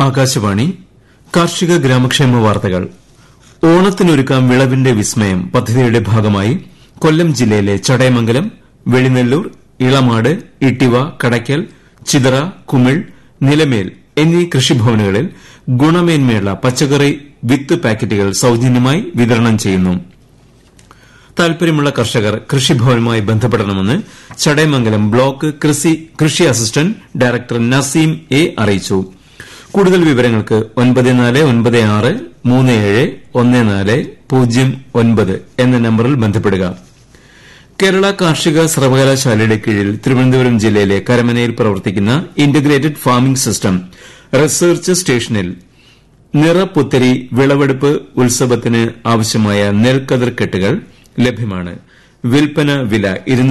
ആകാശവാണി കാർഷിക ഗ്രാമക്ഷേമ വാർത്തകൾ ഓണത്തിനൊരുക്കാം വിളവിന്റെ വിസ്മയം പദ്ധതിയുടെ ഭാഗമായി കൊല്ലം ജില്ലയിലെ ചടയമംഗലം വെളിനെല്ലൂർ ഇളമാട് ഇട്ടിവ കടയ്ക്കൽ ചിതറ കുമിൾ നിലമേൽ എന്നീ കൃഷിഭവനുകളിൽ ഗുണമേന്മയുള്ള പച്ചക്കറി വിത്ത് പാക്കറ്റുകൾ സൌജന്യമായി വിതരണം ചെയ്യുന്നു താൽപര്യമുള്ള കർഷകർ കൃഷിഭവനുമായി ബന്ധപ്പെടണമെന്ന് ചടയമംഗലം ബ്ലോക്ക് കൃഷി അസിസ്റ്റന്റ് ഡയറക്ടർ നസീം എ അറിയിച്ചു കൂടുതൽ വിവരങ്ങൾക്ക് ഒൻപത് നാല് ഒൻപത് ആറ് മൂന്ന് ഏഴ് ഒന്ന് നാല് പൂജ്യം ഒൻപത് എന്ന നമ്പറിൽ ബന്ധപ്പെടുക കേരള കാർഷിക സർവകലാശാലയുടെ കീഴിൽ തിരുവനന്തപുരം ജില്ലയിലെ കരമനയിൽ പ്രവർത്തിക്കുന്ന ഇന്റഗ്രേറ്റഡ് ഫാമിംഗ് സിസ്റ്റം റിസർച്ച് സ്റ്റേഷനിൽ നിറപുത്തരി വിളവെടുപ്പ് ഉത്സവത്തിന് ആവശ്യമായ നെൽക്കതിർ കെട്ടുകൾ ലഭ്യമാണ് വിൽപ്പന വില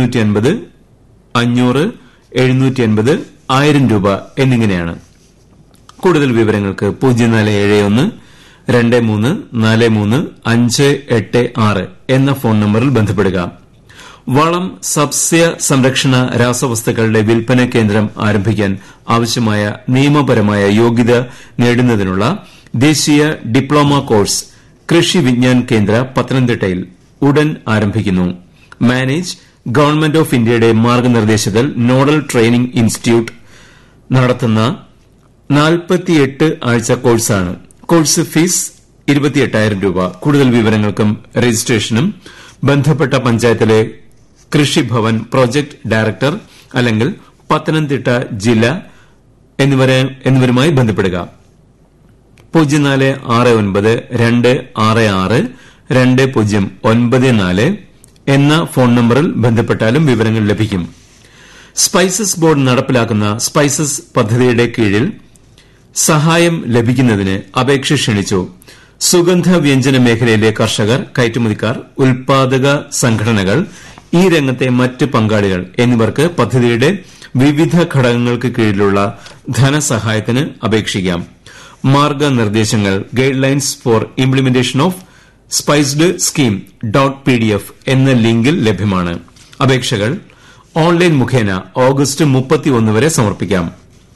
അഞ്ഞൂറ് എഴുന്നൂറ്റി ആയിരം രൂപ എന്നിങ്ങനെയാണ് കൂടുതൽ വിവരങ്ങൾക്ക് പൂജ്യം നാല് ഏഴ് ഒന്ന് രണ്ട് മൂന്ന് നാല് മൂന്ന് അഞ്ച് എട്ട് ആറ് എന്ന ഫോൺ നമ്പറിൽ ബന്ധപ്പെടുക വളം സസ്യ സംരക്ഷണ രാസവസ്തുക്കളുടെ വിൽപ്പന കേന്ദ്രം ആരംഭിക്കാൻ ആവശ്യമായ നിയമപരമായ യോഗ്യത നേടുന്നതിനുള്ള ദേശീയ ഡിപ്ലോമ കോഴ്സ് കൃഷി വിജ്ഞാൻ കേന്ദ്ര പത്തനംതിട്ടയിൽ ഉടൻ ആരംഭിക്കുന്നു മാനേജ് ഗവൺമെന്റ് ഓഫ് ഇന്ത്യയുടെ മാർഗനിർദ്ദേശത്തിൽ നോഡൽ ട്രെയിനിംഗ് ഇൻസ്റ്റിറ്റ്യൂട്ട് നടത്തുന്ന നാൽപ്പത്തിയെട്ട് ആഴ്ച കോഴ്സാണ് കോഴ്സ് ഫീസ് ഇരുപത്തിയെട്ടായിരം രൂപ കൂടുതൽ വിവരങ്ങൾക്കും രജിസ്ട്രേഷനും ബന്ധപ്പെട്ട പഞ്ചായത്തിലെ കൃഷിഭവൻ പ്രോജക്ട് ഡയറക്ടർ അല്ലെങ്കിൽ പത്തനംതിട്ട ജില്ല എന്നിവരുമായി ബന്ധപ്പെടുക പൂജ്യം നാല് ആറ് ഒൻപത് രണ്ട് ആറ് ആറ് രണ്ട് പൂജ്യം ഒൻപത് നാല് എന്ന ഫോൺ നമ്പറിൽ ബന്ധപ്പെട്ടാലും വിവരങ്ങൾ ലഭിക്കും സ്പൈസസ് ബോർഡ് നടപ്പിലാക്കുന്ന സ്പൈസസ് പദ്ധതിയുടെ കീഴിൽ സഹായം ലഭിക്കുന്നതിന് അപേക്ഷ ക്ഷണിച്ചു സുഗന്ധ വ്യഞ്ജന മേഖലയിലെ കർഷകർ കയറ്റുമതിക്കാർ ഉൽപാദക സംഘടനകൾ ഈ രംഗത്തെ മറ്റ് പങ്കാളികൾ എന്നിവർക്ക് പദ്ധതിയുടെ വിവിധ ഘടകങ്ങൾക്ക് കീഴിലുള്ള ധനസഹായത്തിന് അപേക്ഷിക്കാം മാർഗനിർദ്ദേശങ്ങൾ guidelines for implementation of spiced scheme dot P D F എന്ന ലിങ്കിൽ ലഭ്യമാണ് അപേക്ഷകൾ ഓൺലൈൻ മുഖേന ഓഗസ്റ്റ് മുപ്പത്തിയൊന്ന് വരെ സമർപ്പിക്കാം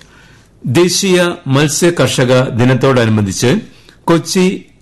ദേശീയ മത്സ്യ കർഷക ദിനത്തോടനുബന്ധിച്ച് കൊച്ചി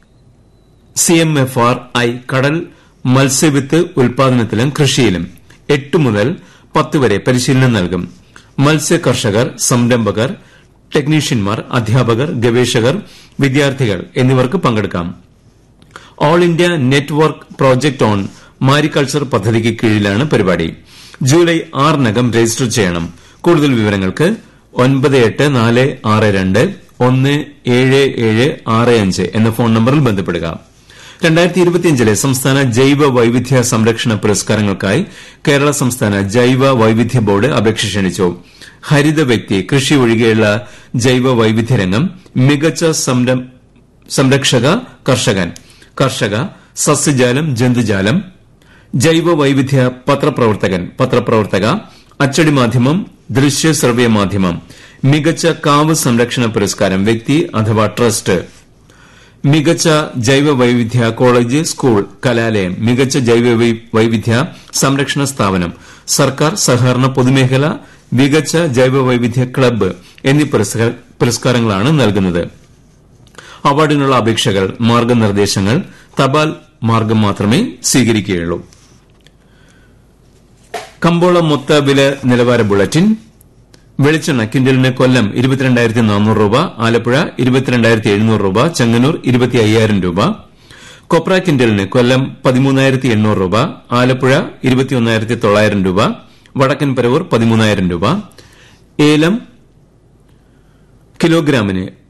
സിഎംഎഫ്ആർ ഐ കടൽ മത്സ്യവിത്ത് ഉൽപാദനത്തിലും കൃഷിയിലും എട്ട് മുതൽ പത്ത് വരെ പരിശീലനം നൽകും മത്സ്യ കർഷകർ സംരംഭകർ ടെക്നീഷ്യന്മാർ അധ്യാപകർ ഗവേഷകർ വിദ്യാർത്ഥികൾ എന്നിവർക്ക് പങ്കെടുക്കാം all India network project on mariculture പദ്ധതിക്ക് കീഴിലാണ് പരിപാടി ജൂലൈ ആറിനകം രജിസ്റ്റർ ചെയ്യണം കൂടുതൽ വിവരങ്ങൾക്ക് ഒൻപത് എട്ട് നാല് ആറ് രണ്ട് ഒന്ന് ഏഴ് ഏഴ് ആറ് അഞ്ച് എന്ന ഫോൺ നമ്പറിൽ ബന്ധപ്പെടുക രണ്ടായിരത്തി ഇരുപത്തിയഞ്ചിലെ സംസ്ഥാന ജൈവ വൈവിധ്യ സംരക്ഷണ പുരസ്കാരങ്ങൾക്കായി കേരള സംസ്ഥാന ജൈവ വൈവിധ്യ ബോർഡ് അപേക്ഷ ക്ഷണിച്ചു ഹരിത വ്യക്തി കൃഷി ഒഴികെയുള്ള ജൈവ വൈവിധ്യ രംഗം മികച്ച സംരക്ഷക കർഷകൻ കർഷക സസ്യജാലം ജന്തുജാലം ജൈവ വൈവിധ്യ പത്രപ്രവർത്തകൻ പത്രപ്രവർത്തക അച്ചടി മാധ്യമം ദൃശ്യ ശ്രവ്യ മാധ്യമം മികച്ച കാവ് സംരക്ഷണ പുരസ്കാരം വ്യക്തി അഥവാ ട്രസ്റ്റ് മികച്ച ജൈവ വൈവിധ്യ കോളേജ് സ്കൂൾ കലാലയം മികച്ച ജൈവ വൈവിധ്യ സംരക്ഷണ സ്ഥാപനം സർക്കാർ സഹകരണ പൊതുമേഖല മികച്ച ജൈവ വൈവിധ്യ ക്ലബ്ബ് എന്നീ പുരസ്കാരങ്ങളാണ് നൽകുന്നത് അവാർഡിനുള്ള അപേക്ഷകൾ മാർഗനിർദ്ദേശങ്ങൾ തപാൽ മാർഗം മാത്രമേ സ്വീകരിക്കുകയുള്ളൂ കമ്പോള മൊത്ത വില നിലവാര ബുള്ളറ്റിൻ വെളിച്ചെണ്ണ കിൻഡലിന് കൊല്ലം ഇരുപത്തിരണ്ടായിരത്തി നാനൂറ് രൂപ ആലപ്പുഴ ഇരുപത്തിരണ്ടായിരത്തി എഴുന്നൂറ് രൂപ ചെങ്ങന്നൂർ ഇരുപത്തി അയ്യായിരം രൂപ കൊപ്ര കിൻഡലിന് കൊല്ലം പതിമൂന്നായിരത്തി എണ്ണൂറ് രൂപ ആലപ്പുഴ ഇരുപത്തിയൊന്നായിരത്തി തൊള്ളായിരം രൂപ വടക്കൻ പരവൂർ പതിമൂന്നായിരം രൂപ ഏലം കിലോഗ്രാമിന്